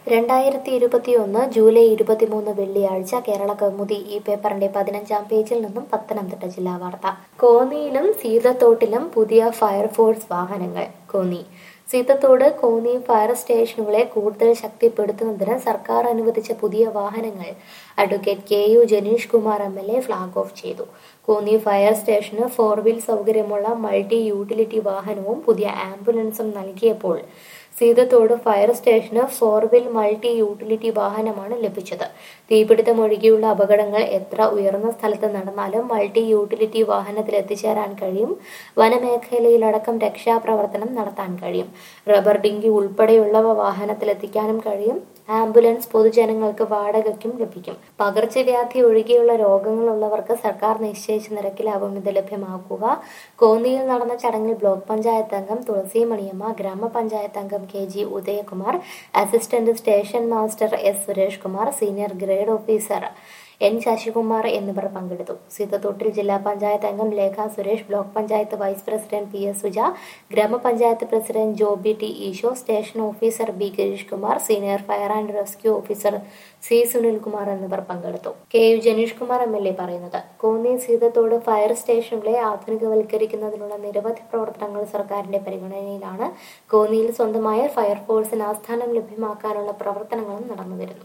രണ്ടായിരത്തി ഇരുപത്തിയൊന്ന് ജൂലൈ ഇരുപത്തിമൂന്ന് വെള്ളിയാഴ്ച കേരള കൗമുദി ഈ പേപ്പറിന്റെ പതിനഞ്ചാം പേജിൽ നിന്നും പത്തനംതിട്ട ജില്ലാ വാർത്ത കോന്നിയിലും സീതത്തോട്ടിലും പുതിയ ഫയർഫോഴ്സ് വാഹനങ്ങൾ കോന്നി സീതത്തോട് കോന്നി ഫയർ സ്റ്റേഷനുകളെ കൂടുതൽ ശക്തിപ്പെടുത്തുന്നതിന് സർക്കാർ അനുവദിച്ച പുതിയ വാഹനങ്ങൾ advocate K U Janeesh Kumar M L A flag off ചെയ്തു കോന്നി ഫയർ സ്റ്റേഷന് ഫോർ വീൽ സൗകര്യമുള്ള മൾട്ടി യൂട്ടിലിറ്റി വാഹനവും പുതിയ ആംബുലൻസും നൽകിയപ്പോൾ സീതത്തോട് ഫയർ സ്റ്റേഷന് ഫോർ വീൽ മൾട്ടി യൂട്ടിലിറ്റി വാഹനമാണ് ലഭിച്ചത് തീപിടുത്തം ഒഴികെയുള്ള അപകടങ്ങൾ എത്ര ഉയർന്ന സ്ഥലത്ത് നടന്നാലും മൾട്ടി യൂട്ടിലിറ്റി വാഹനത്തിൽ എത്തിച്ചേരാൻ കഴിയും വനമേഖലയിലടക്കം രക്ഷാപ്രവർത്തനം നടത്താൻ കഴിയും റബ്ബർ ഡിങ്കി ഉൾപ്പെടെയുള്ളവ വാഹനത്തിലെത്തിക്കാനും കഴിയും ആംബുലൻസ് പൊതുജനങ്ങൾക്ക് വാടകയ്ക്കും ലഭിക്കും പകർച്ചവ്യാധി ഒഴികെയുള്ള രോഗങ്ങളുള്ളവർക്ക് സർക്കാർ നിശ്ചയിച്ച നിരക്കിലാവും ഇത് ലഭ്യമാക്കുക കോന്നിയിൽ നടന്ന ചടങ്ങിൽ ബ്ലോക്ക് പഞ്ചായത്ത് അംഗം തുളസി മണിയമ്മ ഗ്രാമപഞ്ചായത്ത് അംഗം K G Udayakumar assistant station master S Suresh Kumar senior grade officer N Sasikumar എന്നിവർ പങ്കെടുത്തു സീതത്തോട്ടിൽ ജില്ലാ പഞ്ചായത്ത് അംഗം Lekha Suresh block panchayat vice president P S Suja ഗ്രാമപഞ്ചായത്ത് president Joby T Esho station officer B Gireesh Kumar senior fire and rescue officer C Sunilkumar എന്നിവർ പങ്കെടുത്തു K U Janeesh Kumar M L A പറയുന്നത് Konni Seethathode fire സ്റ്റേഷനുകളെ ആധുനികവൽക്കരിക്കുന്നതിനുള്ള നിരവധി പ്രവർത്തനങ്ങൾ സർക്കാരിന്റെ പരിഗണനയിലാണ് കോന്നിയിൽ സ്വന്തമായ ഫയർഫോഴ്സിന് ആസ്ഥാനം ലഭ്യമാക്കാനുള്ള പ്രവർത്തനങ്ങളും നടന്നുവരുന്നു